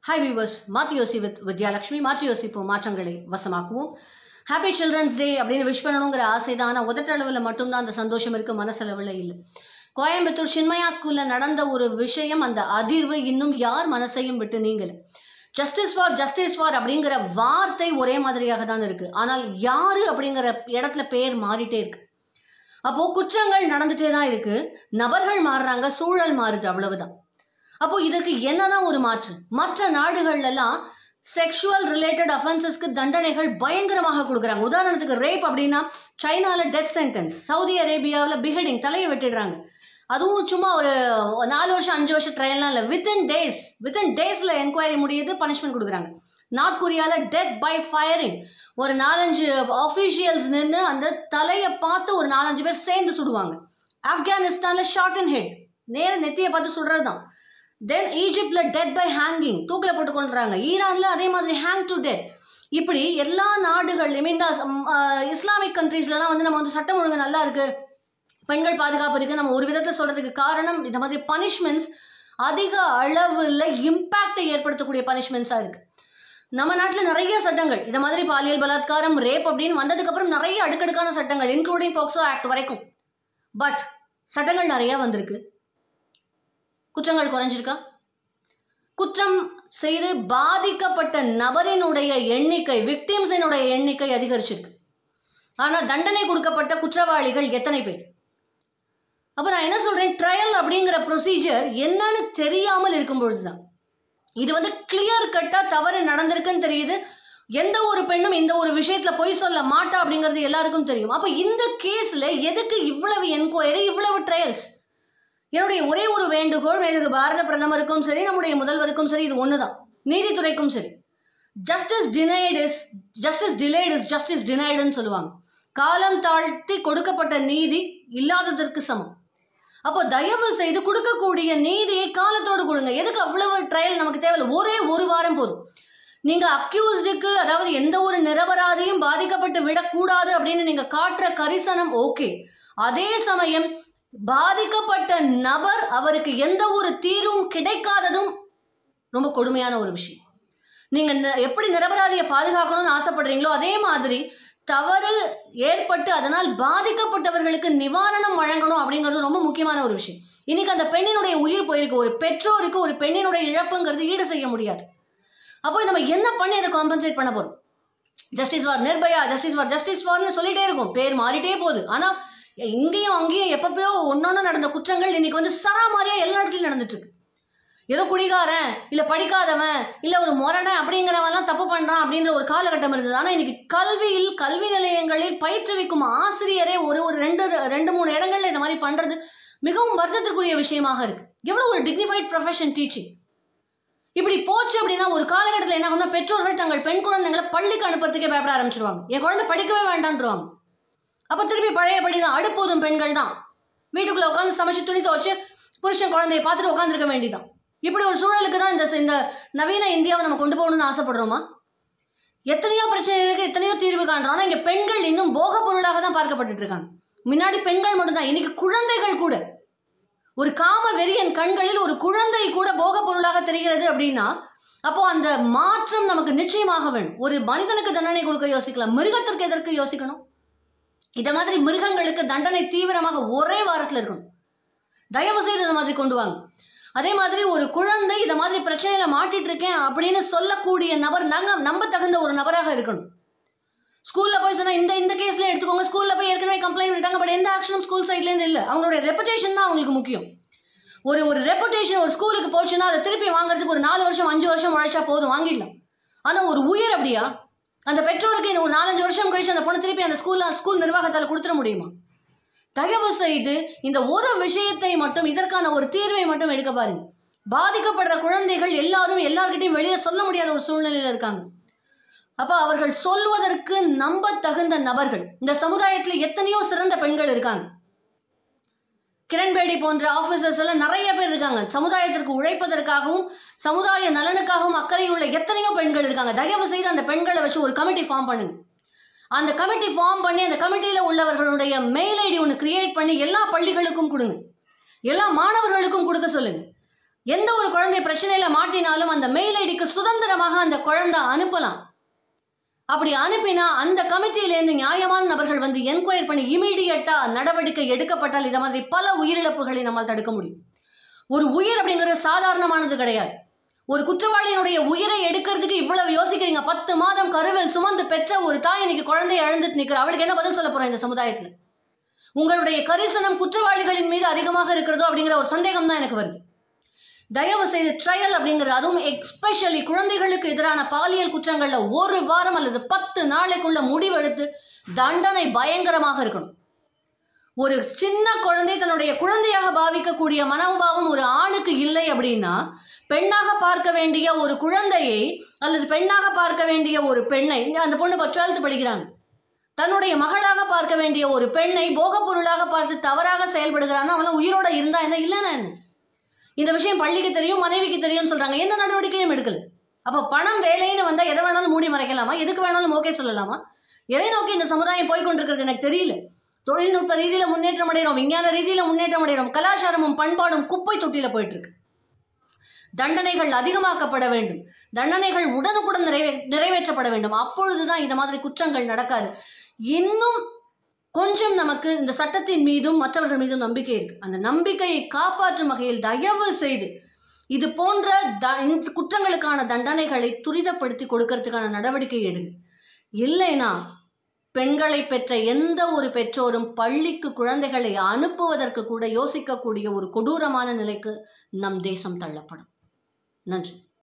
hi viewers மாற்றி யோசி with Vidyalakshmi மாற்றி யோசிப்போம் மாற்றங்களை வசமாக்குவோம் ஹாப்பி சில்ட்ரன்ஸ் டே அப்படின்னு விஷ் பண்ணணுங்கிற ஆசை தான் ஆனால் உதட்டளவில் மட்டும்தான் அந்த சந்தோஷம் இருக்குது மனசளவில் இல்லை கோயம்புத்தூர் சின்மயா ஸ்கூலில் நடந்த ஒரு விஷயம் அந்த அதிர்வு இன்னும் யார் மனசையும் விட்டு நீங்கல ஜஸ்டிஸ் ஃபார் ஜஸ்டிஸ் ஃபார் அப்படிங்கிற வார்த்தை ஒரே மாதிரியாக தான் இருக்குது ஆனால் யாரு அப்படிங்கிற இடத்துல பேர் மாறிட்டே இருக்கு அப்போ குற்றங்கள் நடந்துட்டே தான் இருக்கு நபர்கள் மாறுறாங்க சூழல் மாறுது அவ்வளவுதான் அப்போ இதற்கு என்னதான் ஒரு மாற்று மற்ற நாடுகள்லாம் செக்ஷுவல் ரிலேட்டட் அஃபென்சஸ்க்கு தண்டனைகள் பயங்கரமாக கொடுக்குறாங்க உதாரணத்துக்கு ரேப் அப்படின்னா சைனாவில் டெத் சென்டென்ஸ் சவுதி அரேபியாவில் பிஹெடிங் தலையை வெட்டிடுறாங்க அதுவும் சும்மா ஒரு நாலு வருஷம் அஞ்சு வருஷம் ட்ரையல்லாம் இல்லை வித்தின் டேஸ் வித்தின் டேஸில் என்கொயரி முடியுது பனிஷ்மெண்ட் கொடுக்குறாங்க நார்த் கொரியாவில் டெத் பை ஃபயரிங் ஒரு நாலஞ்சு ஆஃபீஷியல்ஸ் நின்று அந்த தலையை பார்த்து ஒரு நாலஞ்சு பேர் சேர்ந்து சுடுவாங்க ஆப்கானிஸ்தானில் ஷார்ட் அண்ட் ஹெட் நேர நெத்தியை பார்த்து சுடுறது தான் தென் ஈஜிப்ட்ல டெத் பை ஹேங்கிங் தூக்கில் போட்டு கொள்றாங்க ஈரான்ல அதே மாதிரி ஹேங் டு டெத் இப்படி எல்லா நாடுகள்லையுமே இந்த இஸ்லாமிக் கண்ட்ரீஸ்லாம் வந்து நம்ம வந்து சட்டம் ஒழுங்கு நல்லா இருக்கு பெண்கள் பாதுகாப்பு இருக்கு நம்ம ஒரு விதத்தில் சொல்றதுக்கு காரணம் இந்த மாதிரி பனிஷ்மெண்ட்ஸ் அதிக அளவில் இம்பேக்டை ஏற்படுத்தக்கூடிய பனிஷ்மெண்ட்ஸாக இருக்கு நம்ம நாட்டில் நிறைய சட்டங்கள் இந்த மாதிரி பாலியல் பலாத்காரம் ரேப் அப்படின்னு வந்ததுக்கப்புறம் நிறைய அடுக்கடுக்கான சட்டங்கள் இன்க்ளூடிங் போக்சோ ஆக்ட் வரைக்கும் பட் சட்டங்கள் நிறைய வந்திருக்கு குற்றங்கள் குறைஞ்சிருக்கா குற்றம் செய்து பாதிக்கப்பட்ட நபரினுடைய எண்ணிக்கை விக்டிம்ஸினுடைய எண்ணிக்கை அதிகரிச்சிருக்கு ஆனால் தண்டனை கொடுக்கப்பட்ட குற்றவாளிகள் எத்தனை பேர் அப்போ நான் என்ன சொல்கிறேன் ட்ரையல் அப்படிங்கிற ப்ரொசீஜர் என்னன்னு தெரியாமல் இருக்கும் பொழுதுதான் இது வந்து கிளியர் கட்டாக தவறு நடந்திருக்குன்னு தெரியுது எந்த ஒரு பெண்ணும் இந்த ஒரு விஷயத்துல பொய் சொல்ல மாட்டா அப்படிங்கிறது எல்லாருக்கும் தெரியும் அப்போ இந்த கேஸில் எதுக்கு இவ்வளவு என்கொயரி இவ்வளவு ட்ரையல்ஸ் என்னுடைய ஒரே ஒரு வேண்டுகோள் இது பாரத பிரதமருக்கும் சரி நம்முடைய முதல்வருக்கும் சரி இது ஒன்று தான் நீதித்துறைக்கும் சரி justice denied is justice delayed is justice டினைடுன்னு சொல்லுவாங்க காலம் தாழ்த்தி கொடுக்கப்பட்ட நீதி இல்லாததற்கு சமம் அப்போ தயவு செய்து கொடுக்கக்கூடிய நீதியை காலத்தோடு கொடுங்க எதுக்கு அவ்வளவு ட்ரையல் நமக்கு தேவையில்லை ஒரே ஒரு வாரம் போதும் நீங்க அக்யூஸ்டுக்கு அதாவது எந்த ஒரு நிரபராதியும் பாதிக்கப்பட்டு விடக்கூடாது அப்படின்னு நீங்க காட்டுற கரிசனம் ஓகே அதே சமயம் பாதிக்கப்பட்ட நபர் அவருக்கு எந்த ஒரு தீர்வும் கிடைக்காததும் ரொம்ப கொடுமையான ஒரு விஷயம் நீங்க எப்படி நிரபராதியை பாதுகாக்கணும்னு ஆசைப்படுறீங்களோ அதே மாதிரி தவறு ஏற்பட்டு அதனால் பாதிக்கப்பட்டவர்களுக்கு நிவாரணம் வழங்கணும் அப்படிங்கிறது ரொம்ப முக்கியமான ஒரு விஷயம் இன்னைக்கு அந்த பெண்ணினுடைய உயிர் போயிருக்கு ஒரு பெற்றோருக்கு ஒரு பெண்ணினுடைய இழப்புங்கிறது ஈடு செய்ய முடியாது அப்போ நம்ம என்ன பண்ணி அதை காம்பன்சேட் பண்ண போறோம் justice for Nirbhaya justice for justice ஃபார்னு சொல்லிட்டே இருக்கும் பேர் மாறிட்டே போகுது ஆனால் இங்கேயும் அங்கேயும் எப்பப்பயோ ஒன்னொன்று நடந்த குற்றங்கள் இன்னைக்கு வந்து சரா மாதிரியா எல்லா இடத்துலையும் நடந்துட்டு இருக்கு ஏதோ குடிகாரன் இல்லை படிக்காதவன் இல்லை ஒரு முரடன் அப்படிங்கிறவன்லாம் தப்பு பண்ணுறான் அப்படின்ற ஒரு காலகட்டம் இருந்தது ஆனால் இன்னைக்கு கல்வியில் கல்வி நிலையங்களில் பயிற்றுவிக்கும் ஆசிரியரே ஒரு ஒரு ரெண்டு ரெண்டு மூணு இடங்கள்ல இந்த மாதிரி பண்ணுறது மிகவும் வருத்தத்திற்குரிய விஷயமாக இருக்கு எவ்வளோ ஒரு டிக்னிஃபைட் ப்ரொஃபஷன் டீச்சிங் இப்படி போச்சு அப்படின்னா ஒரு காலகட்டத்தில் என்ன பண்ணா பெற்றோர்கள் தங்கள் பெண் குழந்தைங்களை பள்ளிக்கு அனுப்புறதுக்கே பயப்பட ஆரம்பிச்சிருவாங்க என் குழந்தை படிக்கவே வேண்டான்றாங்க அப்போ திருப்பி பழையபடி தான் அடுப்போதும் பெண்கள் தான் வீட்டுக்குள்ளே உட்காந்து சமைச்சு துணி துவச்சு புருஷன் குழந்தைய பார்த்துட்டு உட்காந்துருக்க வேண்டியதான் இப்படி ஒரு சூழலுக்கு தான் இந்த இந்த நவீன இந்தியாவை நம்ம கொண்டு போகணும்னு ஆசைப்படுறோமா எத்தனையோ பிரச்சனைகளுக்கு எத்தனையோ தீர்வு காண்றோம் ஆனால் இங்கே பெண்கள் இன்னும் போக பொருளாக தான் பார்க்கப்பட்டு இருக்காங்க முன்னாடி பெண்கள் மட்டும்தான் இன்னைக்கு குழந்தைகள் கூட ஒரு காம வெறியன் கண்களில் ஒரு குழந்தை கூட போக பொருளாக தெரிகிறது அப்படின்னா அப்போ அந்த மாற்றம் நமக்கு நிச்சயமாக வேணும் ஒரு மனிதனுக்கு தண்டனை கொடுக்க யோசிக்கலாம் மிருகத்திற்கு எதற்கு யோசிக்கணும் இத மாதிரி மிருகங்களுக்கு தண்டனை தீவிரமாக ஒரே வாரத்தில் இருக்கணும் தயவு செய்து இந்த மாதிரி கொண்டு வாங்க அதே மாதிரி ஒரு குழந்தை இதை மாதிரி பிரச்சனையில மாட்டிட்டு இருக்கேன் அப்படின்னு சொல்லக்கூடிய நபர் நாங்க நம்ப தகுந்த ஒரு நபராக இருக்கணும் ஸ்கூல்ல போய் சொன்னா இந்த இந்த கேஸ்ல எடுத்துக்கோங்க ஸ்கூல்ல போய் ஏற்கனவே கம்ப்ளைண்ட் பண்ணிட்டாங்க பட் எந்த ஆக்ஷனும் ஸ்கூல் சைட்ல இருந்து இல்ல அவங்களுடைய ரெப்புடேஷன் தான் அவங்களுக்கு முக்கியம் ஒரு ஒரு ரெப்புடேஷன் ஒரு ஸ்கூலுக்கு போச்சுன்னா அதை திருப்பி வாங்குறதுக்கு ஒரு நாலு வருஷம் அஞ்சு வருஷம் உழைச்சா போதும் வாங்கிடலாம் ஆனா ஒரு உயிர் அப்படியா அந்த பெற்றோருக்கு இந்த ஒரு நாலஞ்சு வருஷம் கழிச்சு அந்த பொண்ணு திருப்பி அந்த ஸ்கூல்ல ஸ்கூல் நிர்வாகத்தால் கொடுத்துட முடியுமா தயவு செய்து இந்த ஒரு விஷயத்தை மட்டும் இதற்கான ஒரு தீர்வை மட்டும் எடுக்க பாருங்க பாதிக்கப்படுற குழந்தைகள் எல்லாரும் எல்லார்கிட்டையும் வெளியே சொல்ல முடியாத ஒரு சூழ்நிலையில இருக்காங்க அப்ப அவர்கள் சொல்வதற்கு நம்ப தகுந்த நபர்கள் இந்த சமுதாயத்துல எத்தனையோ சிறந்த பெண்கள் இருக்காங்க கிரண்பேடி போன்ற ஆபீசர்ஸ் எல்லாம் நிறைய பேர் இருக்காங்க சமுதாயத்திற்கு உழைப்பதற்காகவும் சமுதாய நலனுக்காகவும் அக்கறை உள்ள எத்தனையோ பெண்கள் இருக்காங்க தயவு செய்து அந்த பெண்களை வச்சு ஒரு கமிட்டி ஃபார்ம் பண்ணுங்க அந்த கமிட்டி ஃபார்ம் பண்ணி அந்த கமிட்டியில் உள்ளவர்களுடைய மெயில் ஐடி ஒன்று கிரியேட் பண்ணி எல்லா பள்ளிகளுக்கும் கொடுங்க எல்லா மாணவர்களுக்கும் கொடுக்க சொல்லுங்க எந்த ஒரு குழந்தை பிரச்சனையில மாட்டினாலும் அந்த மெயில் ஐடிக்கு சுதந்திரமாக அந்த குழந்தை அனுப்பலாம் அப்படி அனுப்பினா அந்த கமிட்டியிலேருந்து நியாயமான நபர்கள் வந்து என்கொயர் பண்ணி இமீடியட்டா நடவடிக்கை எடுக்கப்பட்டால் இதை மாதிரி பல உயிரிழப்புகளை நம்மால் தடுக்க முடியும் ஒரு உயிர் அப்படிங்கிறது சாதாரணமானது கிடையாது ஒரு குற்றவாளியினுடைய உயிரை எடுக்கிறதுக்கு இவ்வளவு யோசிக்கிறீங்க பத்து மாதம் கருவில் சுமந்து பெற்ற ஒரு தாய் இன்னைக்கு குழந்தையை அழுந்துட்டு நிற்கிற அவளுக்கு என்ன பதில் சொல்ல போறோம் இந்த சமுதாயத்தில் உங்களுடைய கரிசனம் குற்றவாளிகளின் மீது அதிகமாக இருக்கிறதோ அப்படிங்கிற ஒரு சந்தேகம் தான் எனக்கு வருது தயவு செய்து ட்ரையல் அப்படிங்கிறது அதுவும் எக்ஸ்பெஷலி குழந்தைகளுக்கு எதிரான பாலியல் குற்றங்கள்ல ஒரு வாரம் அல்லது பத்து நாளைக்குள்ள முடிவெடுத்து தண்டனை பயங்கரமாக இருக்கணும் ஒரு சின்ன குழந்தை தன்னுடைய குழந்தையாக பாவிக்கக்கூடிய மனோபாவம் ஒரு ஆணுக்கு இல்லை அப்படின்னா பெண்ணாக பார்க்க வேண்டிய ஒரு குழந்தையை அல்லது பெண்ணாக பார்க்க வேண்டிய ஒரு பெண்ணை அந்த பொண்ணு இப்போ டுவெல்த் படிக்கிறாங்க தன்னுடைய மகளாக பார்க்க வேண்டிய ஒரு பெண்ணை போகப் பொருளாக பார்த்து தவறாக செயல்படுகிறான்னா அவன் உயிரோட இருந்தா என்ன இல்லைன்னா என்ன இந்த விஷயம் பள்ளிக்கு தெரியும் மனைவிக்கு தெரியும்னு சொல்றாங்க எந்த நடவடிக்கையும் எடுக்கல அப்போ பணம் வேலைன்னு வந்தா எதை வேணாலும் மூடி மறைக்கலாமா எதுக்கு வேணாலும் ஓகே சொல்லலாமா எதை நோக்கி இந்த சமுதாயம் போய் கொண்டிருக்கிறது எனக்கு தெரியல தொழில்நுட்ப ரீதியில முன்னேற்றம் அடைகிறோம் விஞ்ஞான ரீதியில முன்னேற்றம் அடைகிறோம் கலாச்சாரமும் பண்பாடும் குப்பை தொட்டியில போயிட்டு இருக்கு தண்டனைகள் அதிகமாக்கப்பட வேண்டும் தண்டனைகள் உடனுக்குடன் நிறைவே நிறைவேற்றப்பட வேண்டும் அப்பொழுதுதான் இந்த மாதிரி குற்றங்கள் நடக்காது இன்னும் கொஞ்சம் நமக்கு இந்த சட்டத்தின் மீதும் மற்றவர்கள் மீதும் நம்பிக்கை இருக்கு அந்த நம்பிக்கையை காப்பாற்றும் வகையில் தயவு செய்து இது போன்ற த இந்த குற்றங்களுக்கான தண்டனைகளை துரிதப்படுத்தி கொடுக்கறதுக்கான நடவடிக்கை எடுங்க இல்லைனா பெண்களை பெற்ற எந்த ஒரு பெற்றோரும் பள்ளிக்கு குழந்தைகளை அனுப்புவதற்கு கூட யோசிக்கக்கூடிய ஒரு கொடூரமான நிலைக்கு நம் தேசம் தள்ளப்படும் நன்றி